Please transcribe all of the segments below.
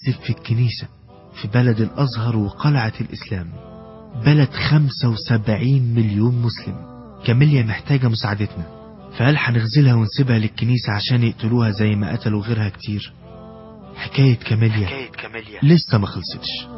بتكذب في الكنيسة في بلد الأزهر وقلعة الإسلام بلد 75 مليون مسلم كاميليا محتاجة مساعدتنا فهل هنغزلها ونسيبها للكنيسة عشان يقتلوها زي ما قتلوا غيرها كتير حكاية كاميليا, حكاية كاميليا. لسه ما خلصتش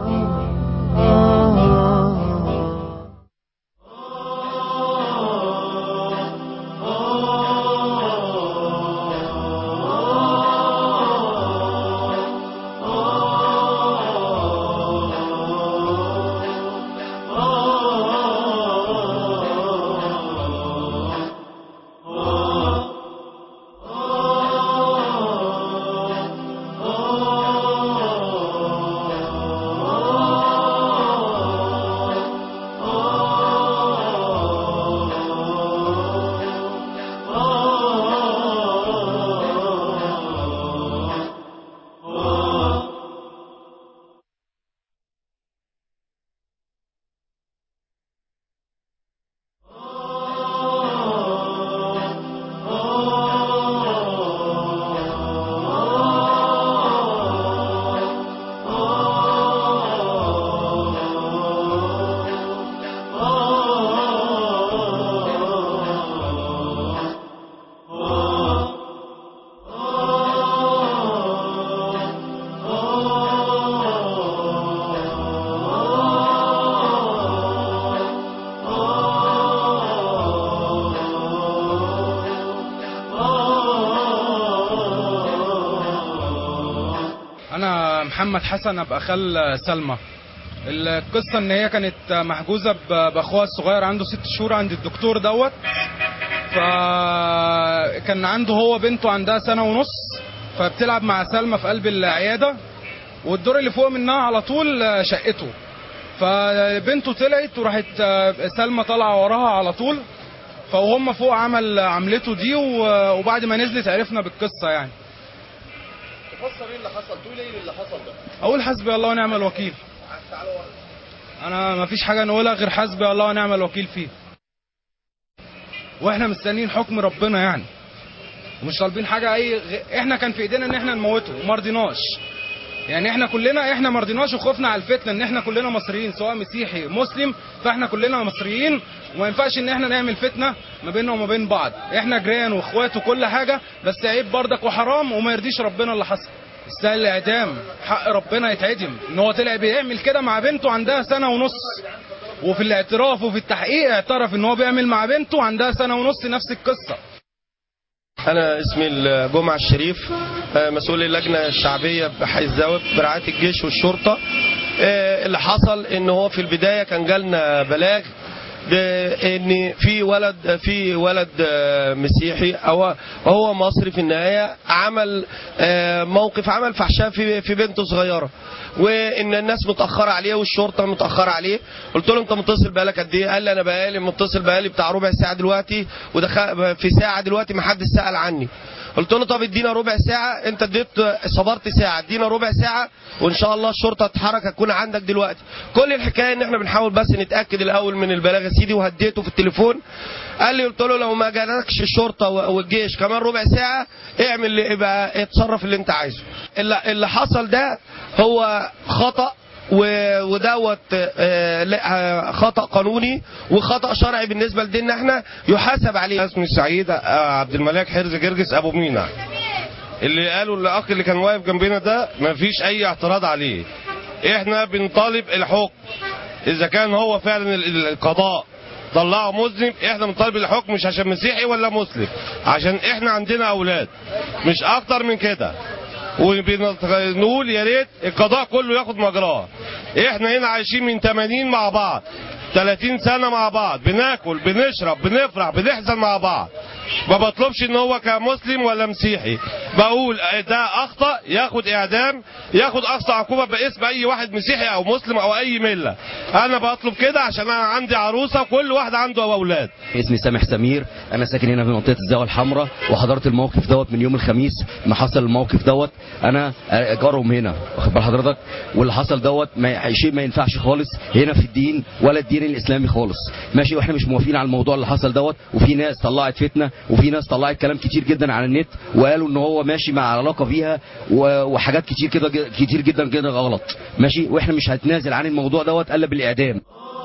انا محمد حسن ابقى خال سلمى القصه ان هي كانت محجوزه ب- باخوها الصغير عنده ست شهور عند الدكتور دوت فكان عنده هو بنته عندها سنه ونص فبتلعب مع سلمى في قلب العياده والدور اللي فوق منها على طول شقته فبنته طلعت وراحت سلمى طالعه وراها على طول فوهم فوق عمل عملته دي و- وبعد ما نزلت عرفنا بالقصه يعني تفسر ايه اللي حصل تقول ايه اللي حصل ده اقول حسبي الله ونعم الوكيل انا ما فيش حاجه نقولها غير حسبي الله ونعم الوكيل فيه واحنا مستنيين حكم ربنا يعني ومش طالبين حاجه اي غ... احنا كان في ايدينا ان احنا نموته وما رضيناش يعني احنا كلنا احنا ما رضيناش وخفنا على الفتنه ان احنا كلنا مصريين سواء مسيحي مسلم فاحنا كلنا مصريين وما ينفعش ان احنا نعمل فتنه ما بيننا وما بين بعض احنا جيران واخوات وكل حاجه بس عيب بردك وحرام وما يرضيش ربنا اللي حصل يستاهل الاعدام حق ربنا يتعدم ان هو طلع بيعمل كده مع بنته عندها سنه ونص وفي الاعتراف وفي التحقيق اعترف ان هو بيعمل مع بنته عندها سنه ونص نفس القصه انا اسمي الجمعة الشريف آه، مسؤول اللجنة الشعبية بحي الزاوية برعاية الجيش والشرطة آه، اللي حصل ان هو في البداية كان جالنا بلاغ بان في ولد في ولد آه، مسيحي او هو مصري في النهايه عمل آه، موقف عمل فحشاء في في بنته صغيره وان الناس متاخره عليه والشرطه متاخره عليه قلت له انت متصل بقالك قد ايه قال لي انا بقالي متصل بقالي بتاع ربع ساعه دلوقتي ودخل في ساعه دلوقتي ما حدش سال عني قلت له طب ادينا ربع ساعه انت اديت صبرت ساعه ادينا ربع ساعه وان شاء الله الشرطه تتحرك هتكون عندك دلوقتي كل الحكايه ان احنا بنحاول بس نتاكد الاول من البلاغ يا سيدي وهديته في التليفون قال لي قلت له لو ما جالكش الشرطه والجيش كمان ربع ساعه اعمل اللي يبقى اتصرف اللي انت عايزه اللي, اللي حصل ده هو خطأ و- ودوت آه، لا، آه، خطأ قانوني وخطأ شرعي بالنسبة لديننا احنا يحاسب عليه اسمي السعيد آه، عبد الملاك حرز جرجس ابو مينا اللي قالوا الاخ اللي كان واقف جنبنا ده ما فيش اي اعتراض عليه احنا بنطالب الحكم اذا كان هو فعلا ال- ال- القضاء طلعه مذنب احنا بنطالب الحكم مش عشان مسيحي ولا مسلم عشان احنا عندنا اولاد مش اكتر من كده ونقول يا ريت القضاء كله ياخد مجراه احنا هنا عايشين من 80 مع بعض 30 سنة مع بعض بناكل بنشرب بنفرح بنحزن مع بعض ما بطلبش ان هو كمسلم ولا مسيحي بقول ده اخطا ياخد اعدام ياخد اقصى عقوبه باسم اي واحد مسيحي او مسلم او اي مله انا بطلب كده عشان انا عندي عروسه وكل واحد عنده اولاد اسمي سامح سمير انا ساكن هنا في منطقه الزاويه الحمراء وحضرت الموقف دوت من يوم الخميس ما حصل الموقف دوت انا جارهم هنا واخد بال حضرتك واللي حصل دوت ما شيء ما ينفعش خالص هنا في الدين ولا الدين الاسلامي خالص ماشي واحنا مش موافقين على الموضوع اللي حصل دوت وفي ناس طلعت فتنه وفي ناس طلعت كلام كتير جدا على النت وقالوا ان هو ماشي مع علاقه بيها و- وحاجات كتير كده كتير جدا جدا غلط ماشي واحنا مش هنتنازل عن الموضوع دوت الا بالاعدام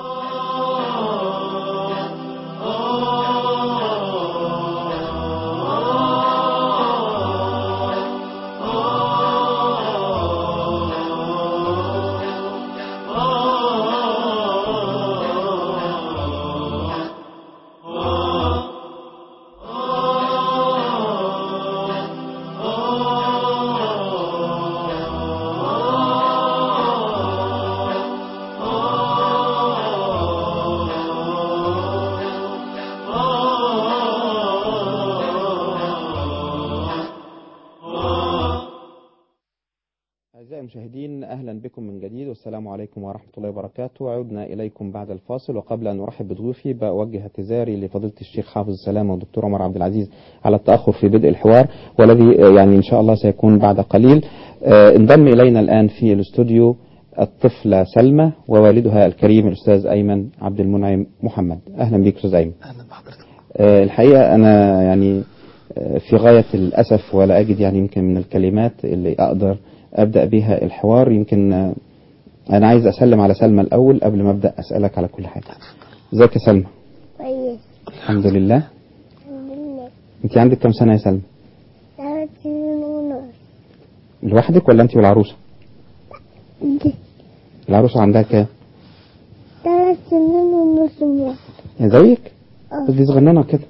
أعزائي المشاهدين أهلا بكم من جديد والسلام عليكم ورحمة الله وبركاته عدنا إليكم بعد الفاصل وقبل أن أرحب بضيوفي بأوجه اعتذاري لفضيلة الشيخ حافظ السلامة والدكتور عمر عبد العزيز على التأخر في بدء الحوار والذي آه، يعني إن شاء الله سيكون بعد قليل آه، انضم إلينا الآن في الاستوديو الطفلة سلمى ووالدها الكريم الأستاذ أيمن عبد المنعم محمد أهلا بك أستاذ أيمن اهلا بحضرتك آه، الحقيقة أنا يعني آه، في غاية الأسف ولا أجد يعني يمكن من الكلمات اللي أقدر أبدأ بها الحوار يمكن آه، أنا عايز أسلم على سلمى الأول قبل ما أبدأ أسألك على كل حاجة ازيك يا سلمى كويس الحمد لله الحمد لله أنت عندك كم سنة يا سلمى ثلاث سنين ونص لوحدك ولا أنت والعروسة دي العروسة عندها كام ثلاث سنين ونص موت يا زيك اه بس دي صغننة كده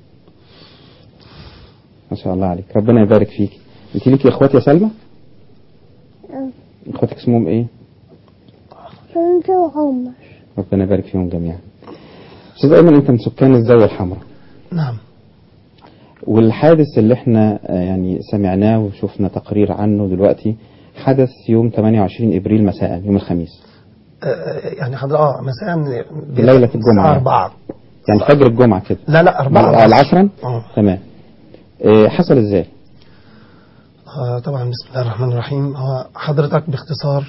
ما شاء الله عليك ربنا يبارك فيك أنت ليكي إخوات يا سلمى اه إخواتك اسمهم إيه فهمت وعمر ربنا يبارك فيهم جميعا أستاذ أيمن أنت من سكان الزاوية الحمراء نعم والحادث اللي احنا آه، يعني سمعناه وشفنا تقرير عنه دلوقتي حدث يوم 28 ابريل مساء يوم الخميس آه، يعني حضر اه مساء ليلة الجمعة. الساعة 4 يعني فجر الجمعة كده لا لا 4 على العصرا اه تمام آه، حصل ازاي آه، طبعا بسم الله الرحمن الرحيم هو حضرتك باختصار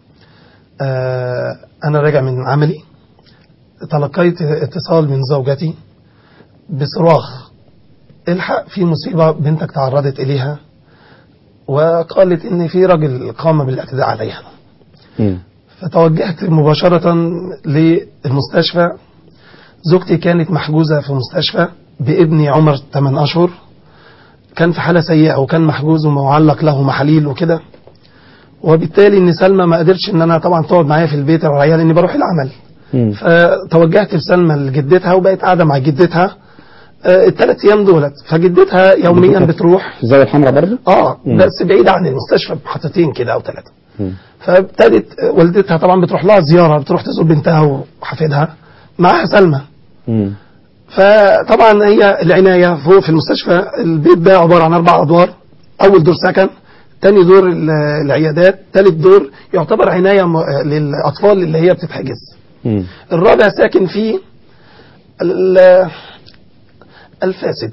آه انا راجع من عملي تلقيت اتصال من زوجتي بصراخ الحق في مصيبة بنتك تعرضت إليها وقالت إن في راجل قام بالاعتداء عليها مم. فتوجهت مباشرة للمستشفى زوجتي كانت محجوزة في مستشفى بابني عمر 8 أشهر كان في حالة سيئة وكان محجوز ومعلق له محاليل وكده وبالتالي ان سلمى ما قدرتش ان انا طبعا تقعد معايا في البيت الرعايه لاني بروح العمل مم. فتوجهت لسلمى لجدتها وبقت قاعده مع جدتها آه، الثلاث ايام دولت فجدتها يوميا جدتها؟ بتروح في الزاوية الحمراء برضه اه مم. بس بعيد عن المستشفى بحطتين كده او ثلاثه مم. فابتدت والدتها طبعا بتروح لها زياره بتروح تزور بنتها وحفيدها معاها سلمى مم. فطبعا هي العنايه فوق في المستشفى البيت ده عباره عن اربع ادوار اول دور سكن تاني دور ال- العيادات ثالث دور يعتبر عنايه م- للاطفال اللي هي بتتحجز مم. الرابع ساكن فيه ال- الفاسد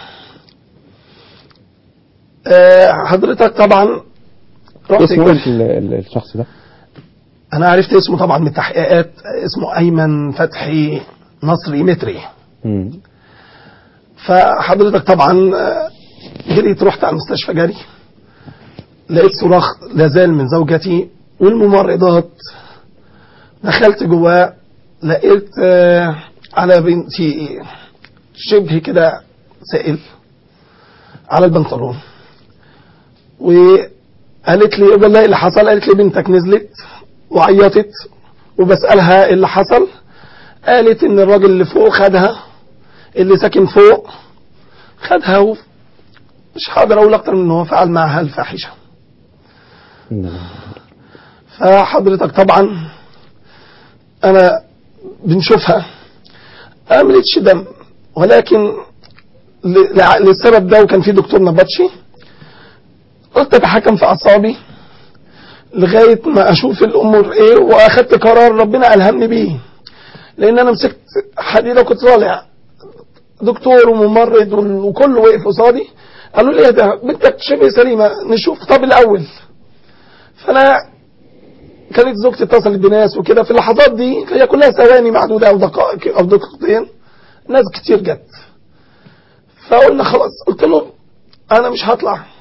آه، حضرتك طبعا رحت اسمه ايه ال- ال- الشخص ده انا عرفت اسمه طبعا من التحقيقات اسمه ايمن فتحي نصري متري مم. فحضرتك طبعا آه، جريت رحت على المستشفى جري لقيت صراخ لازال من زوجتي والممرضات دخلت جواه لقيت آه، على بنتي شبه كده سائل على البنطلون وقالت لي والله إيه اللي حصل قالت لي بنتك نزلت وعيطت وبسألها إيه اللي حصل قالت ان الراجل اللي فوق خدها اللي ساكن فوق خدها و- مش هقدر اقول اكتر من ان هو فعل معها الفاحشه مم. فحضرتك طبعا انا بنشوفها ما عملتش دم ولكن ل- لع- للسبب ده وكان في دكتور نبطشي قلت اتحكم في اعصابي لغايه ما اشوف الامور ايه واخدت قرار ربنا الهمني بيه لان انا مسكت حديده كنت طالع دكتور وممرض وال- وكله وقف قصادي قالوا لي ايه ده بنتك شبه سليمه نشوف طب الاول فانا كانت زوجتي اتصلت بناس وكده في اللحظات دي هي كلها ثواني معدوده او دقائق او دقيقتين ناس كتير جت فقلنا خلاص قلت له انا مش هطلع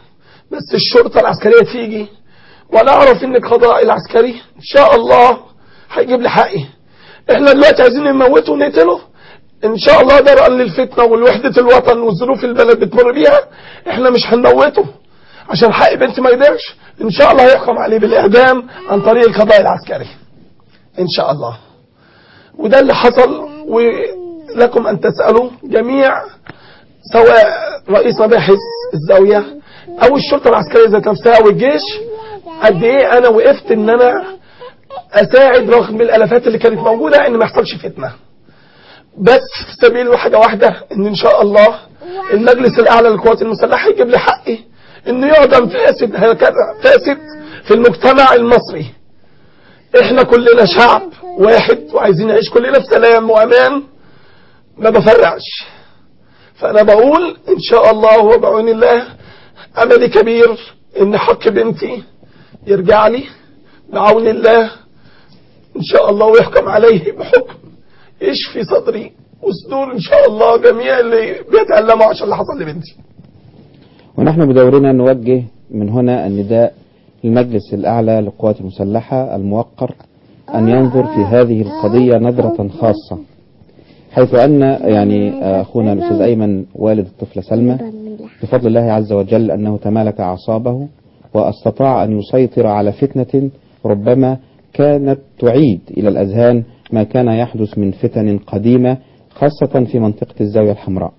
بس الشرطة العسكرية تيجي وانا اعرف ان القضاء العسكري ان شاء الله هيجيب لي حقي احنا دلوقتي عايزين نموته ونقتله ان شاء الله درءا للفتنة والوحدة الوطن والظروف البلد بتمر بيها احنا مش هنموته عشان حق بنتي ما يضيعش ان شاء الله هيحكم عليه بالاعدام عن طريق القضاء العسكري ان شاء الله وده اللي حصل ولكم ان تسألوا جميع سواء رئيس مباحث الزاوية او الشرطة العسكرية ذات نفسها او الجيش قد ايه انا وقفت ان انا اساعد رغم الالافات اللي كانت موجودة ان ما يحصلش فتنة بس في سبيل حاجة واحدة ان ان شاء الله المجلس الاعلى للقوات المسلحة يجيب لي حقي انه يعدم فاسد هكذا فاسد في المجتمع المصري احنا كلنا شعب واحد وعايزين نعيش كلنا في سلام وامان ما بفرعش فانا بقول ان شاء الله وبعون الله املي كبير ان حق بنتي يرجع لي بعون الله ان شاء الله ويحكم عليه بحكم يشفي صدري وصدور ان شاء الله جميع اللي بيتألموا عشان اللي حصل لبنتي ونحن بدورنا نوجه من هنا النداء للمجلس الأعلى للقوات المسلحة الموقر أن ينظر في هذه القضية نظرة خاصة حيث أن يعني أخونا الأستاذ أيمن والد الطفلة سلمى بفضل الله عز وجل أنه تمالك أعصابه واستطاع أن يسيطر على فتنة ربما كانت تعيد إلى الأذهان ما كان يحدث من فتن قديمة خاصة في منطقة الزاوية الحمراء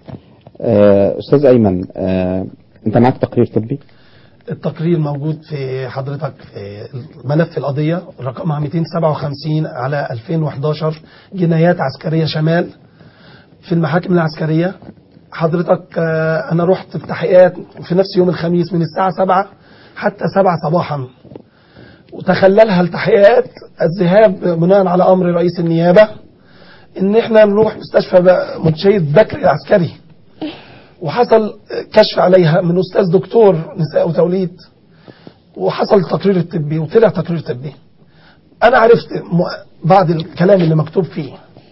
آه، أستاذ أيمن آه، أنت معك تقرير طبي التقرير موجود في حضرتك في ملف القضية رقمها 257 على 2011 جنايات عسكرية شمال في المحاكم العسكرية حضرتك آه، أنا رحت في تحقيقات في نفس يوم الخميس من الساعة 7 حتى 7 صباحا وتخللها التحقيقات الذهاب بناء على أمر رئيس النيابة إن إحنا نروح مستشفى ب- منشية بكري العسكري وحصل كشف عليها من أستاذ دكتور نساء وتوليد وحصل التقرير الطبي وطلع تقرير طبي أنا عرفت م- بعض الكلام اللي مكتوب فيه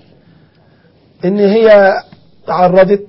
إن هي تعرضت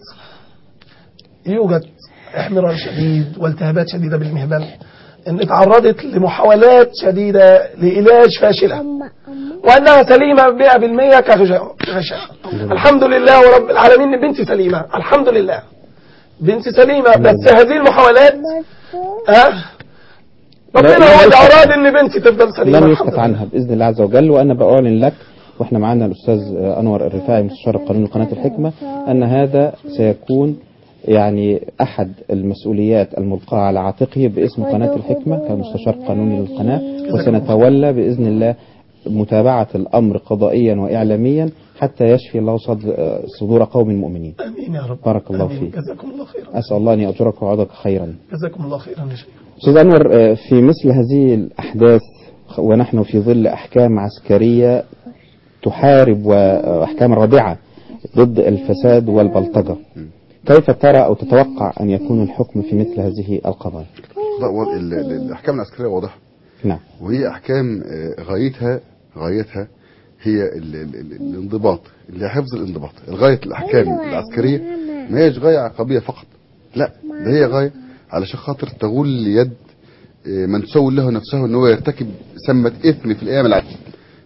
يوجد احمرار شديد والتهابات شديدة بالمهبل ان تعرضت لمحاولات شديدة لعلاج فاشلة وانها سليمة 100% كغشاء كغشاء. الحمد لله ورب العالمين إن بنتي سليمة الحمد لله بنتي سليمة بس هذه المحاولات ها ربنا لا- هو اللي لا- اراد ان بنتي تفضل سليمة لن الحمد يسكت لله. عنها بإذن الله عز وجل وأنا بأعلن لك وإحنا معنا الأستاذ أنور الرفاعي مستشار القانون لقناة الحكمة أن هذا سيكون يعني أحد المسؤوليات الملقاة على عاتقه باسم قناة الحكمة كمستشار قانوني للقناة وسنتولى بإذن الله متابعة الأمر قضائيا وإعلاميا حتى يشفي الله صد- صدور قوم مؤمنين امين يا رب بارك الله آمين. فيك. جزاكم الله خيرا أسأل الله أن يأجرك ويعوضك خيرا جزاكم الله خيرا يا شيخ أستاذ أنور آه، في مثل هذه الأحداث ونحن في ظل أحكام عسكرية تحارب وأحكام رادعة ضد الفساد والبلطجة كيف ترى أو تتوقع أن يكون الحكم في مثل هذه القضايا لا، و- ال- ال- الاحكام العسكريه واضحه نعم وهي احكام آه، غايتها غايتها هي ال ال ال الانضباط اللي هي حفظ الانضباط الغايه الاحكام العسكريه ما هيش غايه عقابيه فقط لا ده هي غايه علشان خاطر تغل يد آه، من تسول له نفسه ان هو يرتكب سمة اثم في الايام العاديه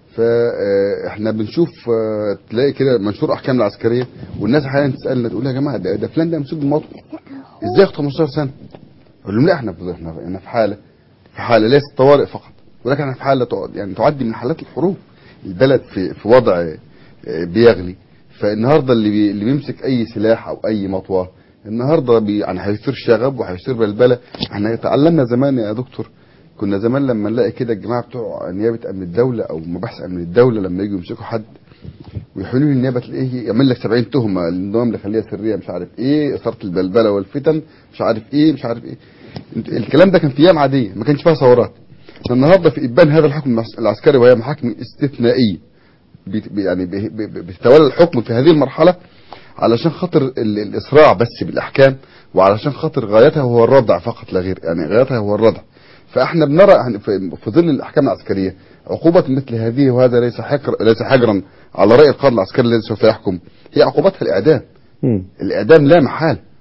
فاحنا بنشوف آه، تلاقي كده منشور احكام العسكريه والناس احيانا تسالنا تقول يا جماعه ده, ده فلان ده مسجون الموطن ازاي ياخد 15 سنه اقول لهم لا احنا في احنا احنا في حاله في حاله ليست طوارئ فقط ولكن احنا في حاله تعد- يعني تعدي من حالات الحروب البلد في في وضع آه، بيغلي فالنهارده اللي بي اللي بيمسك اي سلاح او اي مطوه النهارده بي يعني هيثير شغب وهيثير بلبله احنا تعلمنا زمان يا دكتور كنا زمان لما نلاقي كده الجماعه بتوع نيابه امن الدوله او مباحث امن الدوله لما يجوا يمسكوا حد ويحولوا له النيابه تلاقيه يعمل لك 70 تهمه النظام اللي خليها سريه مش عارف ايه اثاره البلبله والفتن مش عارف ايه مش عارف ايه انت- الكلام ده كان في ايام عاديه ما كانش فيها ثورات النهارده في ابان هذا الحكم العس- العسكري وهي محاكم استثنائيه بيت- بي- يعني بي- بي- بي- بيتولى الحكم في هذه المرحله علشان خاطر ال- الاسراع بس بالاحكام وعلشان خاطر غايتها هو الردع فقط لا غير يعني غايتها هو الردع فاحنا بنرى يعني في في ظل الاحكام العسكريه عقوبه مثل هذه وهذا ليس حجر ليس حجرا على راي القاضي العسكري الذي سوف يحكم هي عقوبتها الاعدام مم. الاعدام لا محال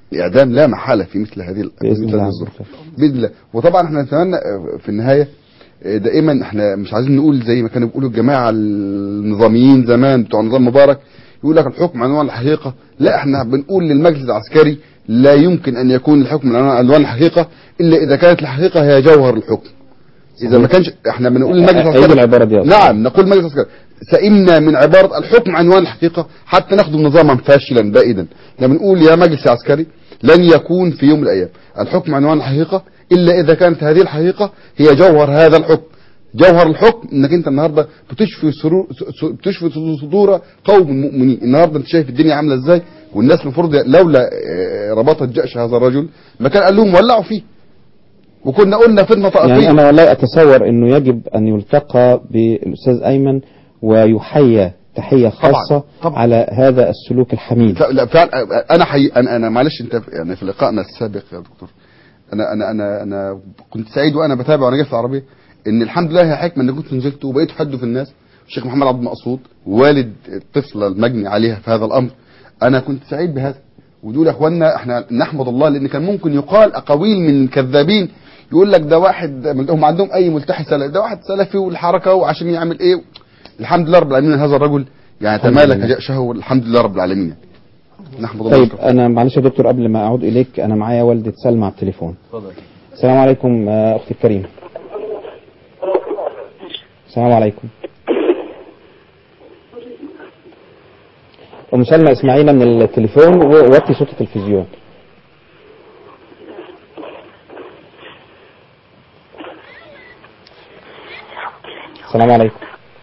الاعدام لا محاله في مثل هذه ال- بإذن مثل الله هذه عز الظروف وجل. باذن الله وطبعا احنا نتمنى آه، في النهايه آه، دائما احنا مش عايزين نقول زي ما كانوا بيقولوا الجماعه النظاميين زمان بتوع نظام مبارك يقول لك الحكم عنوان الحقيقه لا احنا بنقول للمجلس العسكري لا يمكن ان يكون الحكم عنوان الحقيقه الا اذا كانت الحقيقه هي جوهر الحكم اذا ما كانش احنا بنقول للمجلس أعيد العسكري العبارة دي يا أستاذ. نعم نقول المجلس العسكري سئمنا من عبارة الحكم عنوان الحقيقة حتى نخدم نظاما فاشلا بائدا احنا بنقول يا مجلس عسكري لن يكون في يوم من الأيام الحكم عنوان الحقيقة إلا إذا كانت هذه الحقيقة هي جوهر هذا الحكم جوهر الحكم انك انت النهارده بتشفي سرور س- بتشفي صدور قوم مؤمنين النهارده انت شايف الدنيا عامله ازاي والناس المفروض لولا آه، رباطه جأش هذا الرجل ما كان قال لهم ولعوا فيه وكنا قلنا فتنه طائفيه يعني أنا والله أتصور أنه يجب أن يلتقى بالأستاذ أيمن ويحيى تحية خاصة طبعاً. على هذا السلوك الحميد لا لا فعلا انا حي انا انا معلش انت يعني في لقائنا السابق يا دكتور انا انا انا انا كنت سعيد وانا بتابع وانا جاي في العربيه ان الحمد لله هي حكمه ان كنت نزلت وبقيت حد في الناس الشيخ محمد عبد المقصود والد الطفله المجني عليها في هذا الامر انا كنت سعيد بهذا ودول يا اخوانا احنا نحمد الله لان كان ممكن يقال اقاويل من الكذابين يقول لك ده واحد هم عندهم اي ملتحي سلفي ده واحد سلفي والحركه وعشان يعمل ايه الحمد لله رب العالمين هذا الرجل يعني الحمد تمالك لله. جأشه والحمد لله رب العالمين يعني. نحمد الله طيب ونشكره. أنا معلش يا دكتور قبل ما أعود إليك أنا معايا والدة سلمى على التليفون السلام عليكم آه، أختي الكريمة السلام عليكم أم سلمى اسمعينا من التليفون ووطي صوت التلفزيون السلام عليكم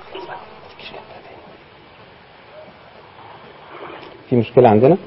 في مشكلة عندنا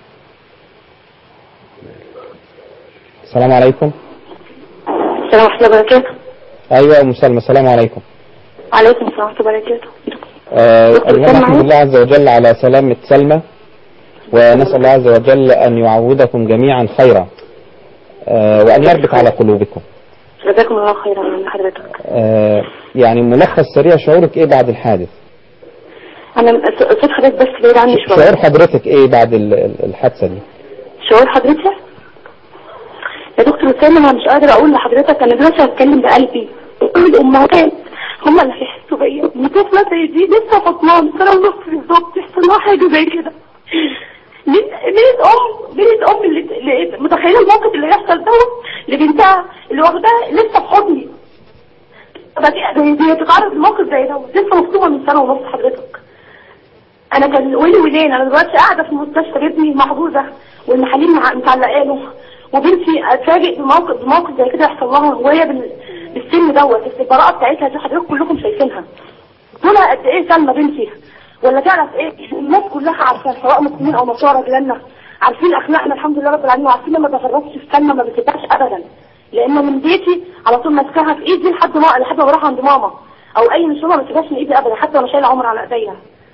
السلام عليكم السلام ورحمة الله وبركاته أيوة يا أم سلمى السلام عليكم عليكم السلام ورحمة الله وبركاته آه، دكتور أولا سلمى نحمد معايا؟ الله عز وجل على سلامة سلمى ونسأل الله عز وجل أن يعوضكم جميعا خيرا آه، وأن يربط على قلوبكم جزاكم الله خيرا من حضرتك آه، يعني ملخص سريع شعورك إيه بعد الحادث أنا صوت حضرتك بس بعيد عني شعور شوية حضرتك إيه بعد ال- ال- الحادثة دي شعور حضرتك يا دكتور أسامة أنا مش قادرة أقول لحضرتك أنا دلوقتي هتكلم بقلبي كل الأمهات هم اللي هيحسوا بيا إن طفلة زي دي لسه فطنان سنة ونص بالظبط يحصل لها حاجة زي كده مين مين الأم مين الأم اللي, اللي متخيلة الموقف اللي هيحصل دوت لبنتها اللي واخداها لسه في حضني طب دي دي تتعرض لموقف زي دوت لسه مصدومة من سنة ونص حضرتك انا كان ويلي ويلين انا دلوقتي قاعده في المستشفى ابني محجوزه والمحاليل مع- متعلقه له وبنتي اتفاجئ بموقف بموقف زي كده يحصل لها وهي بال- بالسن دوت بس البراءه بتاعتها دي حضرتك كلكم شايفينها دول قد ايه سلمى بنتي ولا تعرف ايه الناس كلها عارفه سواء مسلمين او نصارى جيراننا عارفين اخلاقنا الحمد لله رب العالمين وعارفين لما بفرطش في سلمى ما بسيبهاش ابدا لان من بيتي على طول ماسكاها في ايدي لحد ما لحد ما بروح عند ماما او اي مشوار ما بسيبهاش من ايدي ابدا حتى وانا شايله عمر على ايديا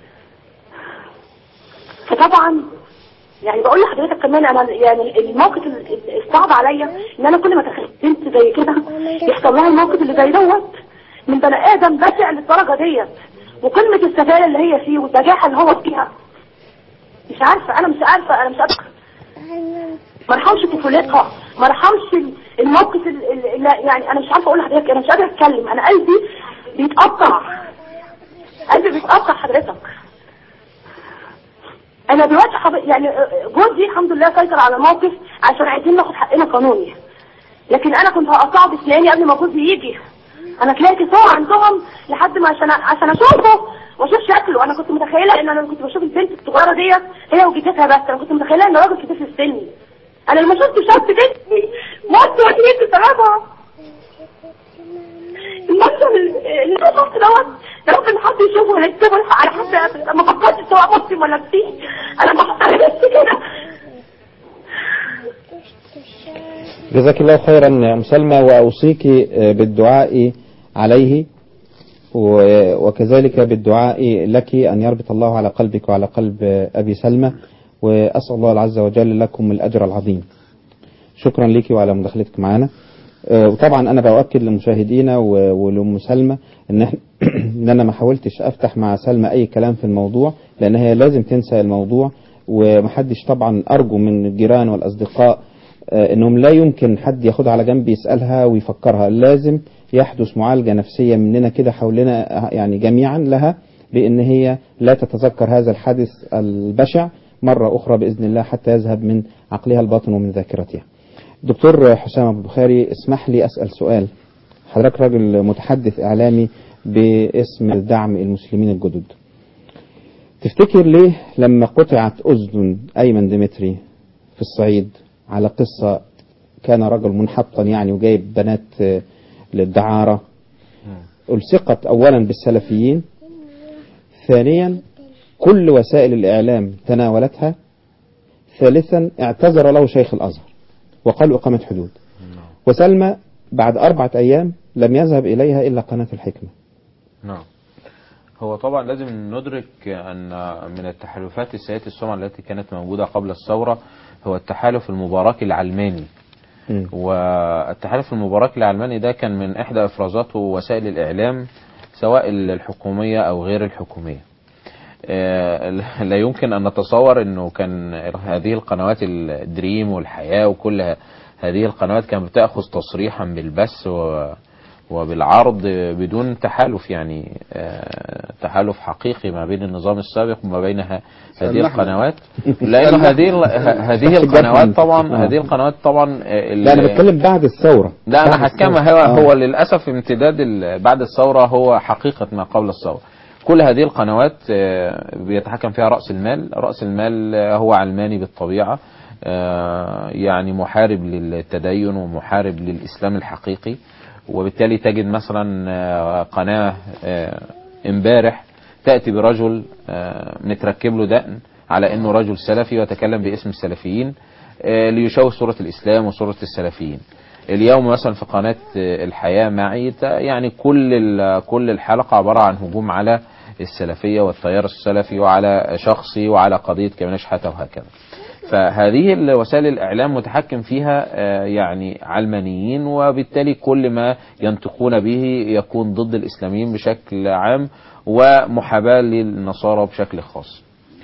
فطبعا يعني بقول لحضرتك كمان انا يعني الموقف ال- ال- الصعب عليا ان انا كل ما تخيل بنت زي كده يحصل لها الموقف اللي زي دوت من بني ادم بشع للدرجه ديت وقمه السفاله اللي هي فيه والبجاحه اللي هو فيها مش عارفه انا مش عارفه انا مش عارفه ما ارحمش طفولتها ما ارحمش ال- الموقف ال- ال- اللي يعني انا مش عارفه اقول لحضرتك انا مش قادره اتكلم انا قلبي بيتقطع قلبي بيتقطع حضرتك انا دلوقتي حب... يعني جوزي الحمد لله سيطر على الموقف عشان عايزين ناخد حقنا قانوني لكن انا كنت هقطعه بسناني قبل ما جوزي يجي انا طلعت صور عندهم لحد ما عشان عشان اشوفه واشوف شكله انا كنت متخيله ان انا كنت بشوف البنت الصغيره ديت هي وجدتها بس انا كنت متخيله ان راجل كبير في السن انا لما شفت شاب بنتي موت واثنين ثلاثه المنظر اللي انا شفته دوت ده ممكن حد يشوفه ولا يكتبه على حد ما فكرتش سواء مسلم ولا مسيحي انا بفكر نفسي كده جزاك الله خيرا يا أم سلمى وأوصيك آه، بالدعاء عليه و- وكذلك بالدعاء لك أن يربط الله على قلبك وعلى قلب آه، أبي سلمى وأسأل الله عز وجل لكم الأجر العظيم شكرا لك وعلى مداخلتك معنا آه، وطبعا أنا بأكد لمشاهدينا و- ولأم سلمى إن إحنا إن أنا ما حاولتش أفتح مع سلمى أي كلام في الموضوع لأن هي لازم تنسى الموضوع ومحدش طبعا أرجو من الجيران والأصدقاء آه، انهم لا يمكن حد ياخدها على جنب يسالها ويفكرها لازم يحدث معالجه نفسيه مننا كده حولنا آه، يعني جميعا لها بان هي لا تتذكر هذا الحادث البشع مره اخرى باذن الله حتى يذهب من عقلها الباطن ومن ذاكرتها. دكتور حسام ابو البخاري اسمح لي اسال سؤال حضرتك راجل متحدث اعلامي باسم دعم المسلمين الجدد. تفتكر ليه لما قطعت اذن ايمن ديمتري في الصعيد على قصة كان رجل منحطا يعني وجايب بنات آه، للدعارة ألصقت أولا بالسلفيين ثانيا كل وسائل الإعلام تناولتها ثالثا اعتذر له شيخ الأزهر وقال إقامة حدود وسلمى بعد أربعة أيام لم يذهب إليها إلا قناة الحكمة نعم هو طبعا لازم ندرك أن من التحالفات السيئة السمعة التي كانت موجودة قبل الثورة هو التحالف المبارك العلماني والتحالف المبارك العلماني ده كان من إحدى إفرازاته وسائل الإعلام سواء الحكومية أو غير الحكومية آه، لا يمكن أن نتصور أنه كان هذه القنوات الدريم والحياة وكل ه- هذه القنوات كانت بتأخذ تصريحا بالبث و وبالعرض بدون تحالف يعني آه، تحالف حقيقي ما بين النظام السابق وما بين ه- هذه سلحنا. القنوات لأن هذه ال- ه- هذه القنوات طبعا آه. هذه القنوات طبعا آه، لا أنا ال- بتكلم بعد الثورة لا بعد انا هتكلم الثورة. هو آه. هو للاسف امتداد ال- بعد الثوره هو حقيقه ما قبل الثوره كل هذه القنوات آه، بيتحكم فيها راس المال راس المال آه، هو علماني بالطبيعه آه، يعني محارب للتدين ومحارب للاسلام الحقيقي وبالتالي تجد مثلا آه، قناه آه، امبارح تاتي برجل آه، متركب له دقن على انه رجل سلفي ويتكلم باسم السلفيين آه، ليشوه صوره الاسلام وصوره السلفيين اليوم مثلا في قناة الحياة معي ت- يعني كل ال- كل الحلقة عبارة عن هجوم على السلفية والتيار السلفي وعلى شخصي وعلى قضية كمان شحاتة وهكذا فهذه الوسائل الإعلام متحكم فيها آه، يعني علمانيين وبالتالي كل ما ينطقون به يكون ضد الإسلاميين بشكل عام ومحاباة للنصارى بشكل خاص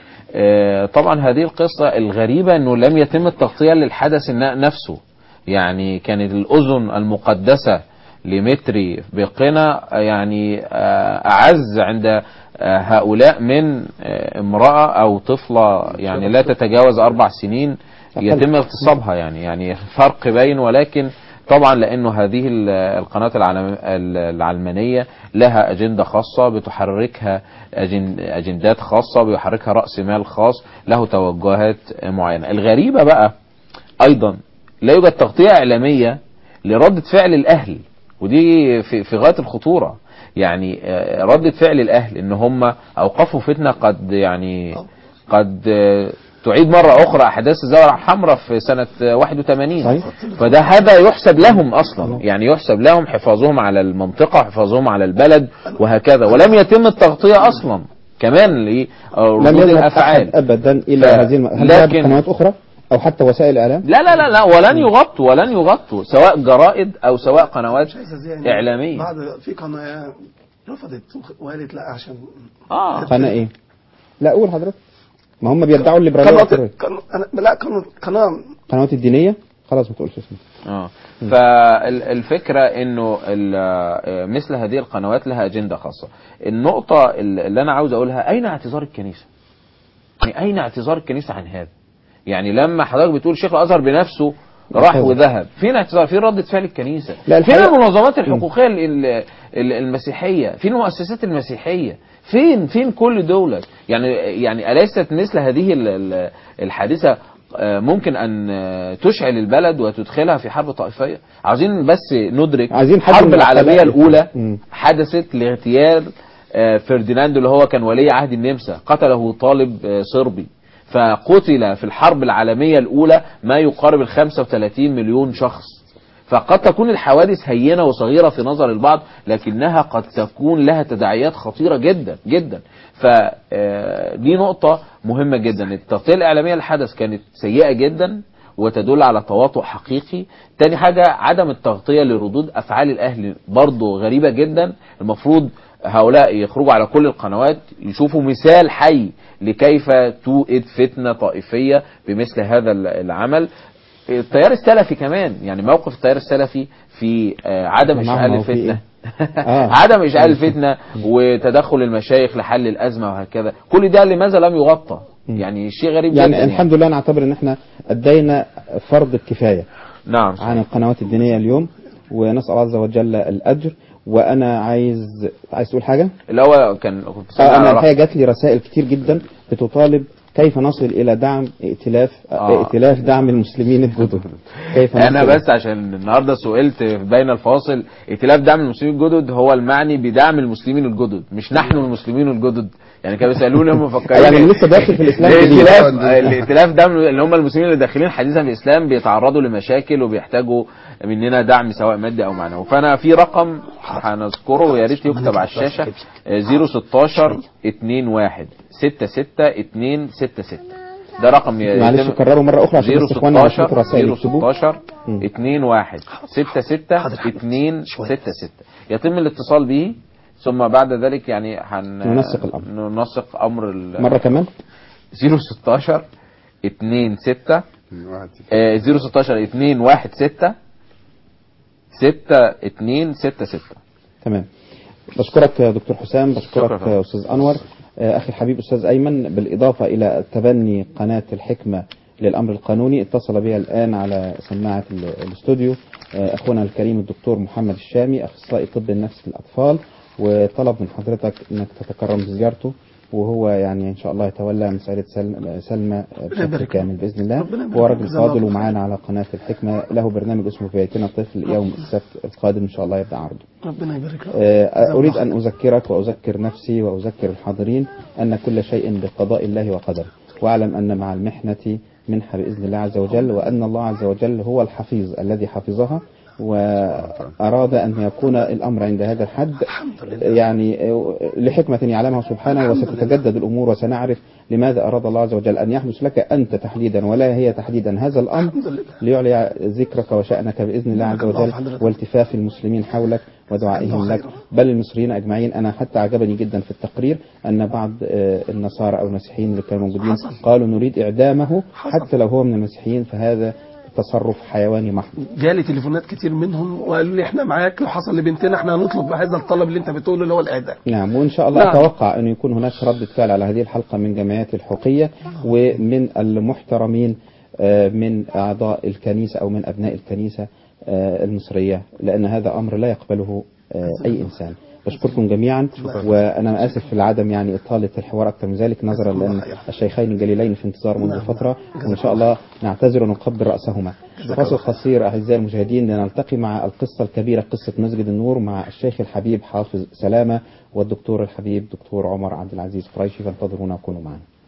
آه، طبعا هذه القصة الغريبة أنه لم يتم التغطية للحدث الن- نفسه يعني كانت الأذن المقدسة لمتري بقنا يعني آه، أعز عند آه، هؤلاء من آه، امرأة أو طفلة يعني لا تتجاوز أربع سنين يتم اغتصابها يعني يعني فرق بين ولكن طبعا لأنه هذه ال- القناة العلم- ال- العلمانية لها أجندة خاصة بتحركها أجن- أجندات خاصة بيحركها رأس مال خاص له توجهات معينة الغريبة بقى أيضا لا يوجد تغطية إعلامية لردة فعل الأهل ودي في, في غاية الخطورة يعني آه، ردة فعل الأهل إن هم أوقفوا فتنة قد يعني قد آه، تعيد مرة أخرى أحداث الزوارع الحمراء في سنة آه، 81 فده هذا يحسب لهم أصلا يعني يحسب لهم حفاظهم على المنطقة وحفاظهم على البلد وهكذا ولم يتم التغطية أصلا كمان لم لردود يذهب الأفعال أحد أبدا إلى ف- هذه الم... هل ذهب لكن- قنوات أخرى أو حتى وسائل إعلام لا لا لا لا ولن يغطوا ولن يغطوا سواء جرائد او سواء قنوات اعلاميه بعد في قناه رفضت وقالت لا عشان اه قناة إيه لا قول حضرتك ما هم بيدعوا الليبرالية قناه والحرية. قناه أنا- لا قناه قناه قنوات الدينية خلاص ما تقولش اسمه اه فالفكره انه ال- آه، مثل هذه القنوات لها اجنده خاصه النقطه اللي انا عاوز اقولها اين اعتذار الكنيسه يعني اين اعتذار الكنيسه عن هذا يعني لما حضرتك بتقول شيخ الازهر بنفسه راح اعتذر. وذهب فين اعتذار فين ردة فعل الكنيسة لا، فين الحقيقة- المنظمات الحقوقية ال- ال- ال- المسيحية فين المؤسسات المسيحية فين فين كل دولة يعني يعني أليست مثل هذه ال- ال- الحادثة آه، ممكن أن آه، تشعل البلد وتدخلها في حرب طائفية عايزين بس ندرك عايزين حد الحرب من العالمية العقلاء. الأولى مم. حدثت لاغتيال آه، فرديناند اللي هو كان ولي عهد النمسا قتله طالب آه، صربي فقتل في الحرب العالمية الأولى ما يقارب ال 35 مليون شخص فقد تكون الحوادث هينة وصغيرة في نظر البعض لكنها قد تكون لها تداعيات خطيرة جدا جدا فدي نقطة مهمة جدا التغطية الإعلامية للحدث كانت سيئة جدا وتدل على تواطؤ حقيقي تاني حاجة عدم التغطية لردود أفعال الأهل برضو غريبة جدا المفروض هؤلاء يخرجوا على كل القنوات يشوفوا مثال حي لكيف توئد فتنة طائفية بمثل هذا العمل التيار السلفي كمان يعني موقف التيار السلفي في آه، عدم معهم اشعال أو في الفتنه آه. عدم اشعال الفتنه وتدخل المشايخ لحل الازمه وهكذا كل ده لماذا لم يغطى يعني شيء غريب يعني جدا الحمد لله نعتبر ان احنا ادينا فرض الكفايه نعم عن القنوات الدينيه اليوم ونسال الله عز وجل الاجر وانا عايز عايز تقول حاجه؟ اللي هو كان كنت سامع آه على انا الحقيقه رأس- جات لي رسائل كتير جدا بتطالب كيف نصل الى دعم ائتلاف آه. ائتلاف دعم المسلمين الجدد كيف انا نصل- بس عشان النهارده سئلت بين الفاصل ائتلاف دعم المسلمين الجدد هو المعني بدعم المسلمين الجدد مش نحن المسلمين الجدد يعني كانوا بيسالوني هم مفكرين يعني لسه داخل في الإسلام جديد. الائتلاف الائتلاف دعم اللي هم المسلمين اللي داخلين حديثا في الاسلام بيتعرضوا لمشاكل وبيحتاجوا مننا دعم سواء مادي او معنوي فانا في رقم هنذكره ويا ريت يكتب على الشاشه آه، 016 21 66 266 ده رقم معلش يتم- كرروا مره اخرى عشان بس اخواننا اللي بعتوا رسائل يكتبوا 016 21 66 266 يتم الاتصال به ثم بعد ذلك يعني هن ننسق الأمر. ننسق امر ال... مره كمان 016 26 آه، 016 216 6266 تمام بشكرك يا دكتور حسام بشكرك شكرا. يا استاذ انور آه، اخي الحبيب استاذ ايمن بالاضافه الى تبني قناه الحكمه للامر القانوني اتصل بي الان على سماعه ال- الاستوديو آه، اخونا الكريم الدكتور محمد الشامي اخصائي طب النفس للاطفال وطلب من حضرتك انك تتكرم بزيارته وهو يعني ان شاء الله يتولى مساله سلمى, سلمى بشكل يبارك كامل باذن الله ربنا يبارك هو راجل جزاه الله فاضل خير. ومعانا على قناه الحكمه له برنامج اسمه في بيتنا طفل يوم السبت القادم ان شاء الله يبدا عرضه ربنا يبارك له آه، أريد أن أذكرك وأذكر نفسي وأذكر الحاضرين أن كل شيء بقضاء الله وقدره وأعلم أن مع المحنة منحة بإذن الله عز وجل وأن الله عز وجل هو الحفيظ الذي حفظها وأراد أن يكون الأمر عند هذا الحد يعني آه، لحكمة يعلمها سبحانه وستتجدد الأمور وسنعرف لماذا أراد الله عز وجل أن يحدث لك أنت تحديدا ولا هي تحديدا هذا الأمر ليعلي ذكرك وشأنك بإذن الله عز وجل والتفاف المسلمين حولك ودعائهم لك بل المصريين أجمعين أنا حتى عجبني جدا في التقرير أن بعض آه، النصارى أو المسيحيين اللي كانوا موجودين قالوا نريد إعدامه حتى لو هو من المسيحيين فهذا تصرف حيواني محض جالي تليفونات كتير منهم وقالوا لي احنا معاك لو حصل لبنتنا احنا هنطلب بهذا الطلب اللي انت بتقوله اللي هو الاعدام نعم وإن شاء الله نعم. أتوقع أن يكون هناك ردة فعل على هذه الحلقة من جمعيات الحقوقية ومن المحترمين آه، من أعضاء الكنيسة أو من أبناء الكنيسة آه، المصرية لأن هذا أمر لا يقبله آه، أي إنسان بشكركم جميعا وانا اسف في العدم يعني اطاله الحوار اكثر من ذلك نظرا لان الشيخين الجليلين في انتظار منذ فتره وان شاء الله نعتذر ونقبل راسهما فاصل قصير اعزائي المشاهدين لنلتقي مع القصه الكبيره قصه مسجد النور مع الشيخ الحبيب حافظ سلامه والدكتور الحبيب دكتور عمر عبد العزيز قريشي فانتظرونا وكونوا معنا